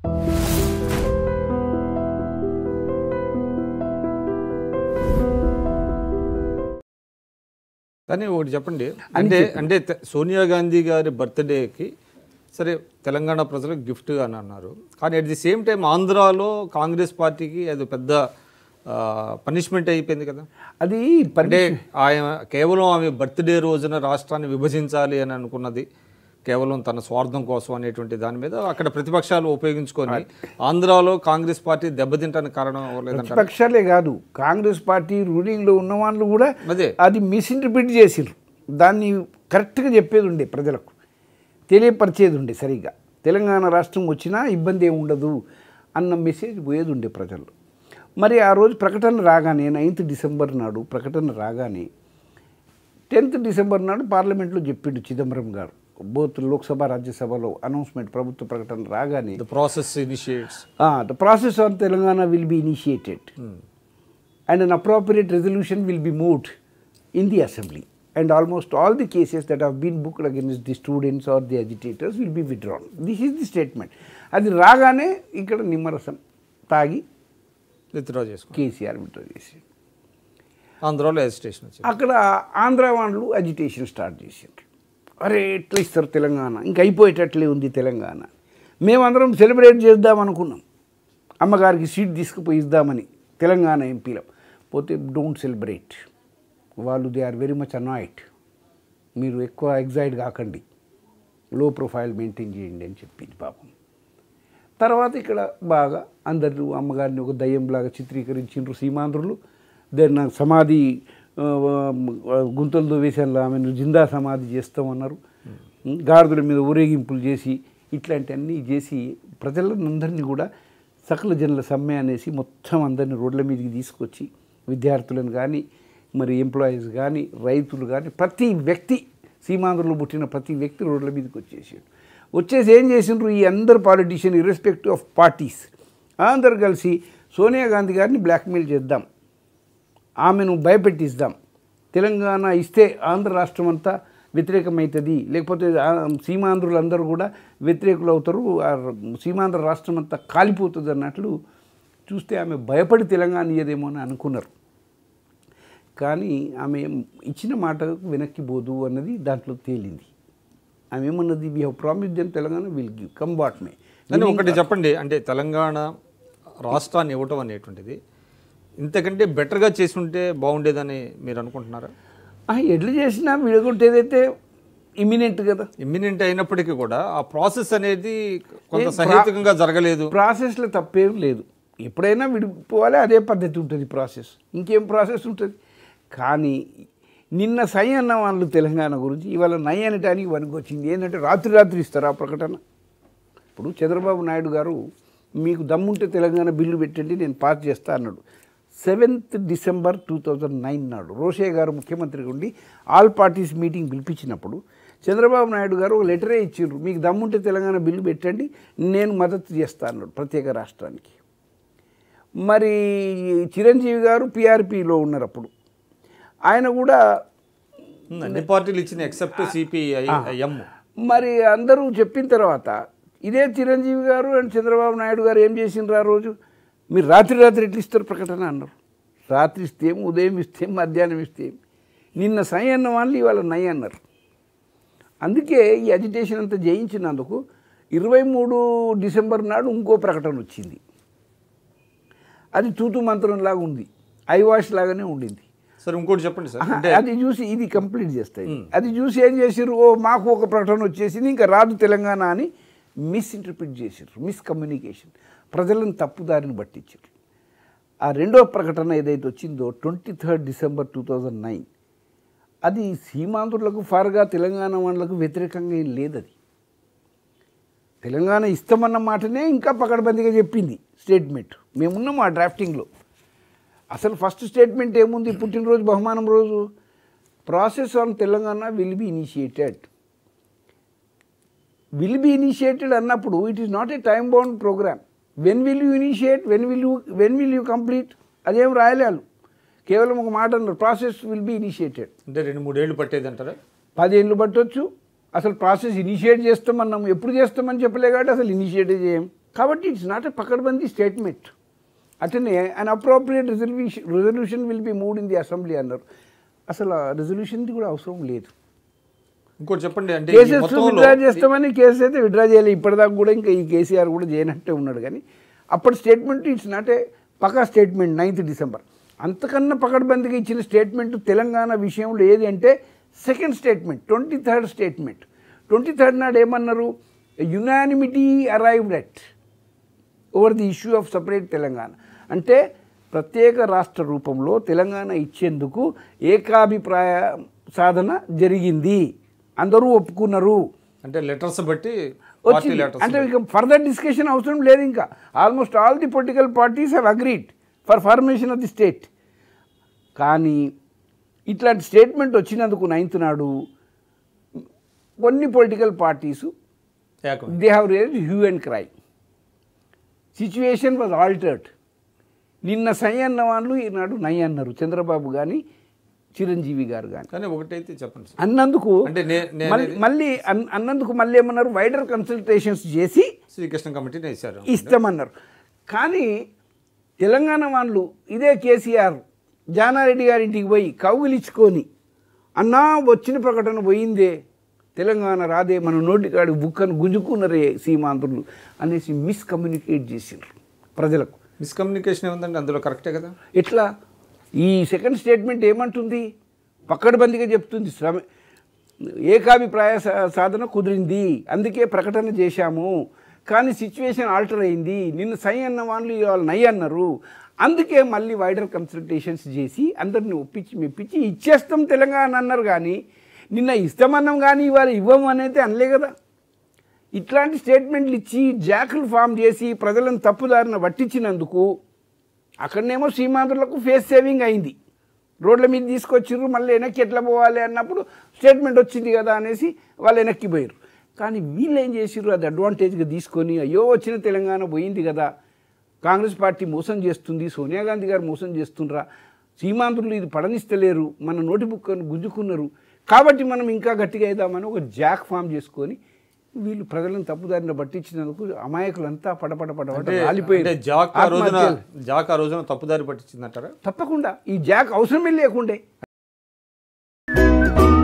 కానీ ఒకటి చెప్పండి అంటే అంటే తె- సోనియా గాంధీ గారి బర్త్డేకి సరే తెలంగాణ ప్రజలకు గిఫ్ట్ అని అన్నారు కానీ అట్ ది సేమ్ టైం ఆంధ్రాలో కాంగ్రెస్ పార్టీకి అది పెద్ద పనిష్మెంట్ అయిపోయింది కదా అది అంటే ఆయన కేవలం ఆమె బర్త్డే రోజున రాష్ట్రాన్ని విభజించాలి అని అనుకున్నది కేవలం తన స్వార్థం కోసం అనేటువంటి దాని మీద అక్కడ ప్రతిపక్షాలు ఉపయోగించుకొని ఆంధ్రాలో కాంగ్రెస్ పార్టీ దెబ్బతింటానికి కారణం అవ్వలేదంట ప్రతిపక్షాలే కాదు కాంగ్రెస్ పార్టీ రూలింగ్లో ఉన్న వాళ్ళు కూడా అదే అది మిస్ఇంటర్ప్రిట్ చేసిర్రు దాన్ని కరెక్ట్గా చెప్పేది ఉండే ప్రజలకు తెలియపరిచేది ఉండే సరిగ్గా తెలంగాణ రాష్ట్రం వచ్చినా ఇబ్బంది ఏమి ఉండదు అన్న మెసేజ్ పోయేది ఉండే ప్రజలు మరి ఆ రోజు ప్రకటన రాగానే నైన్త్ డిసెంబర్ నాడు ప్రకటన రాగానే టెన్త్ డిసెంబర్ నాడు పార్లమెంట్లో చెప్పిండు చిదంబరం గారు బోత్ లోక్సభ రాజ్యసభలో అనౌన్స్మెంట్ ప్రభుత్వ ప్రకటన రాగానే the process initiates the process on Telangana will be initiated and an appropriate resolution will be moved in the assembly and almost all the cases that have been booked against the students or the agitators will be withdrawn this is the statement అది రాగానే ఇక్కడ నిమ్మరసం తాగి withdraw చేసుకో KCR withdraw చేసి ఆంధ్రాలో agitation వచ్చింది అక్కడ ఆంధ్ర వాళ్ళు అజిటేషన్ స్టార్ట్ చేసిండ్రు అరే ఎట్లా ఇస్తారు తెలంగాణ ఇంక అయిపోయేటట్లే ఉంది తెలంగాణ మేమందరం సెలబ్రేట్ చేద్దాం అనుకున్నాం అమ్మగారికి సీట్ తీసుకుపోయి ఇద్దామని తెలంగాణ ఎంపీలం పోతే డోంట్ సెలబ్రేట్ వాళ్ళు they are very much annoyed మీరు ఎక్కువ ఎగ్జైట్ కాకండి లో ప్రొఫైల్ మెయింటైన్ చేయండి అని చెప్పింది పాపం తర్వాత ఇక్కడ బాగా అందరూ అమ్మగారిని ఒక దయ్యంలాగా చిత్రీకరించిండ్రు సీమాంధ్రులు దాన్ని సమాధి ఆ, ఆ, గుంతలతో వేసాను ఆమెను జిందా సమాధి చేస్తామన్నారు గాడిదల మీద ఊరేగింపులు చేసి ఇట్లాంటివన్నీ చేసి ప్రజలందరినీ కూడా సకల జనుల సమ్మె అనేసి మొత్తం అందరినీ రోడ్ల మీదకి తీసుకొచ్చి విద్యార్థులను కానీ మరి ఎంప్లాయీస్ కానీ రైతులు కానీ ప్రతి వ్యక్తి సీమాంధ్రలో పుట్టిన ప్రతి వ్యక్తి రోడ్ల మీదకి వచ్చేసాడు వచ్చేసి ఏం చేసిండ్రు ఈ అందరు పాలిటీషియన్ ఇర్రెస్పెక్టివ్ ఆఫ్ పార్టీస్ అందరు కలిసి సోనియా గాంధీ గారిని బ్లాక్మెయిల్ చేద్దాం ఆమెను భయపెట్టిస్తాం తెలంగాణ ఇస్తే ఆంధ్ర రాష్ట్రం అంతా వ్యతిరేకమవుతుంది లేకపోతే ఆ- సీమాంధ్రులు అందరూ కూడా వ్యతిరేకులు అవుతారు ఆ సీమాంధ్ర రాష్ట్రం అంతా కాలిపోతుంది అన్నట్లు చూస్తే ఆమె భయపడి తెలంగాణ ఇయ్యదేమో అని అనుకున్నారు కానీ ఆమె ఇచ్చిన మాట వెనక్కి పోదు అన్నది దాంట్లో తేలింది ఆమె ఏమన్నది we have promise them Telangana will give come what may కానీ ఒకటి చెప్పండి అంటే తెలంగాణ రాష్ట్రాన్ని ఇవ్వటం అనేటువంటిది ఇంతకంటే బెటర్గా చేసి ఉంటే బాగుండేదని మీరు అనుకుంటున్నారా ఎడ్లు చేసినా విడగొట్టేదైతే ఇమినెంట్ కదా ఇమ్మినెంట్ అయినప్పటికీ కూడా ఆ ప్రాసెస్ అనేది కొంత సహేతుకంగా జరగలేదు ప్రాసెస్లో తప్పేం లేదు ఎప్పుడైనా విడిపోవాలి అదే పద్ధతి ఉంటుంది ప్రాసెస్ ఇంకేం ప్రాసెస్ ఉంటుంది కానీ నిన్న సై అన్న వాళ్ళు తెలంగాణ గురించి ఇవాళ నై అనటానికి వనుకొచ్చింది ఏంటంటే రాత్రి రాత్రి ఇస్తారు ఆ ప్రకటన ఇప్పుడు చంద్రబాబు నాయుడు గారు మీకు దమ్ముంటే తెలంగాణ బిల్లు పెట్టండి నేను పాస్ చేస్తా అన్నాడు seventh December two thousand nine నాడు రోషయ్య గారు ముఖ్యమంత్రిగా ఉండి ఆల్ పార్టీస్ మీటింగ్ పిలిపించినప్పుడు చంద్రబాబు నాయుడు గారు ఒక లెటరే ఇచ్చిండ్రు మీకు దమ్ముంటే తెలంగాణ బిల్లు పెట్టండి నేను మద్దతు చేస్తా అన్నాడు ప్రత్యేక రాష్ట్రానికి మరి చిరంజీవి గారు పిఆర్పిలో ఉన్నారు అప్పుడు ఆయన కూడా అన్ని పార్టీలు ఇచ్చిన ఎక్సెప్ట్ సిపిఐ ఎం మరి అందరూ చెప్పిన తర్వాత ఇదే చిరంజీవి గారు అండ్ చంద్రబాబు నాయుడు గారు ఏం చేసిండ్రు ఆ రోజు మీరు రాత్రి రాత్రి ఎట్లా ఇస్తారు ప్రకటన అన్నారు రాత్రి ఇస్తేం ఉదయం ఇస్తేం మధ్యాహ్నం ఇస్తేం నిన్న సై అన్న వాళ్ళు ఇవాళ నై అన్నారు అందుకే ఈ అజిటేషన్ అంతా జయించినందుకు ఇరవై మూడు డిసెంబర్ నాడు ఇంకో ప్రకటన వచ్చింది అది తూతు మంత్రంలాగా ఉంది ఐవాష్ లాగానే ఉండింది సరే ఇంకోటి చెప్పండి సార్ ఆహా, అది చూసి ఇది కంప్లీట్ చేస్తాయి అది చూసి ఏం చేసిర్రు ఓ మాకు ఒక ప్రకటన వచ్చేసింది ఇంకా రాదు తెలంగాణ అని మిస్ఇంటర్ప్రిట్ చేసిర్రు మిస్కమ్యూనికేషన్ ప్రజలను తప్పుదారిని పట్టించారు ఆ రెండో ప్రకటన ఏదైతే వచ్చిందో twenty third December two thousand nine అది సీమాంధ్రులకు ఫార్గా తెలంగాణ వాళ్ళకు వ్యతిరేకంగా ఏం లేదు అది తెలంగాణ ఇస్తామన్న మాటనే ఇంకా పకడ్బందీగా చెప్పింది స్టేట్మెంట్ మేమున్నాం ఆ డ్రాఫ్టింగ్లో అసలు ఫస్ట్ స్టేట్మెంట్ ఏముంది పుట్టినరోజు బహుమానం రోజు process on Telangana will be initiated will be initiated అన్నప్పుడు it is not a time bound program when will you initiate when will you when will you complete అదేం రాయలే వాళ్ళు కేవలం ఒక మాట అన్నారు ప్రాసెస్ విల్ బి ఇనిషియేటెడ్ అంటే రెండు మూడేళ్ళు పట్టేది అంటారా పదేళ్ళు పట్టొచ్చు అసలు ప్రాసెస్ ఇనిషియేట్ చేస్తామన్నాము ఎప్పుడు చేస్తామని చెప్పలే కాబట్టి అసలు ఇనిషియేట్ చేయం కాబట్టి ఇట్స్ నాట్ ఎ పకడ్బందీ స్టేట్మెంట్ అటనే an appropriate resolution resolution will be moved in the assembly అన్నారు అసలు ఆ రెజల్యూషన్ది కూడా అవసరం లేదు ఇంకోటి చెప్పండి అంటే ఈ కేసెస్ మొత్తంలో విత్డ్రా చేస్తామని కేసెస్ అయితే విత్డ్రా చేయాలి ఇప్పటిదాకా కూడా ఇంకా ఈ కేసీఆర్ కూడా చేయనట్టే ఉన్నాడు కానీ అప్పటి స్టేట్మెంట్ ఇట్స్ నాట్ ఏ పకా స్టేట్మెంట్ నైన్త్ డిసెంబర్ అంతకన్నా పకడ్బందీగా ఇచ్చిన స్టేట్మెంట్ తెలంగాణ విషయంలో ఏది అంటే second statement twenty third statement twenty third నాడు ఏమన్నారు unanimity arrived at over the issue of separate Telangana అంటే ప్రత్యేక రాష్ట్ర రూపంలో తెలంగాణ ఇచ్చేందుకు ఏకాభిప్రాయ సాధన జరిగింది అందరూ ఒప్పుకున్నారు అంటే లెటర్స్ బట్టి పార్టీ వచ్చింది లెటర్స్ అంటే ఇక ఫర్దర్ డిస్కషన్ అవసరం లేదు ఇంకా almost all the political parties have agreed for formation of the state కానీ ఇట్లాంటి స్టేట్మెంట్ వచ్చినందుకు నైన్త్ నాడు కొన్ని పొలిటికల్ పార్టీసు ఏకం they have raise hue and cry situation was altered నిన్న సై అన్న వాళ్ళు ఈనాడు నై అన్నారు చంద్రబాబు కానీ చిరంజీవి గారు కానీ కానీ ఒకటైతే చెప్పండి సార్. అన్నందుకు అంటే నే- నేను మళ్ళీ మళ్ళీ అన్- అన్నందుకు మళ్ళీ ఏమన్నారు వైడర్ కన్సల్టేషన్స్ చేసి శ్రీకృష్ణ కమిటీని వేశారు ఇస్తామన్నారు కానీ తెలంగాణ వాళ్ళు ఇదే కేసీఆర్ జానారెడ్డి గారి ఇంటికి పోయి కౌగిలించుకొని అన్నా వచ్చిన ప్రకటన పోయిందే తెలంగాణ రాదే మన నోటికాడి బుక్కను గుంజుకున్నరే సీమాంధ్రులు అనేసి మిస్కమ్యూనికేట్ చేసిండ్రు ప్రజలకు మిస్కమ్యూనికేషన్ ఏముందండి అందులో కరెక్టే కదా ఎట్లా ఈ సెకండ్ స్టేట్మెంట్ ఏమంటుంది పక్కడబందిగా చెప్తుంది శ్రమ ఏకాభిప్రాయ సా- సాధన కుదిరింది అందుకే ప్రకటన చేశాము కానీ సిచ్యువేషన్ ఆల్టర్ అయింది నిన్న సై అన్న వాళ్ళు ఇవాళ నై అన్నారు అందుకే మళ్ళీ వైడర్ కన్సల్టేషన్స్ చేసి అందరిని ఒప్పించి మెప్పించి ఇచ్చేస్తాం తెలంగాణ అన్నారు కానీ నిన్న ఇస్తామన్నాం కానీ ఇవాళ ఇవ్వము అనేది అనలే కదా ఇట్లాంటి స్టేట్మెంట్లు ఇచ్చి జాకులు ఫామ్ చేసి ప్రజలను తప్పుదారిన పట్టించినందుకు అక్కడనేమో సీమాంధ్రులకు ఫేస్ సేవింగ్ అయింది రోడ్ల మీద తీసుకొచ్చిర్రు మళ్ళీ వెనక్కి ఎట్లా పోవాలి అన్నప్పుడు స్టేట్మెంట్ వచ్చింది కదా అనేసి వాళ్ళు వెనక్కి పోయారు కానీ వీళ్ళు ఏం చేసిర్రు అది అడ్వాంటేజ్గా తీసుకొని అయ్యో వచ్చిన తెలంగాణ పోయింది కదా కాంగ్రెస్ పార్టీ మోసం చేస్తుంది సోనియా గాంధీ గారు మోసం చేస్తుండ్రా సీమాంధ్రులు ఇది పడనిస్తలేరు మన నోటి బుక్కను గుంజుకున్నారు కాబట్టి మనం ఇంకా గట్టిగా అవుదామని ఒక జాక్ ఫామ్ చేసుకొని వీళ్ళు ప్రజలను తప్పుదారిన పట్టించినందుకు అమాయకులంతా పడపడ పడపడ అంటే రాలిపోయారు అంటే జాక్ ఆ రోజున ఆత్మహత్యలు. జాక్ ఆ రోజున తప్పుదారి పట్టించిందంటారా తప్పకుండా ఈ జాక్ అవసరమే లేకుండే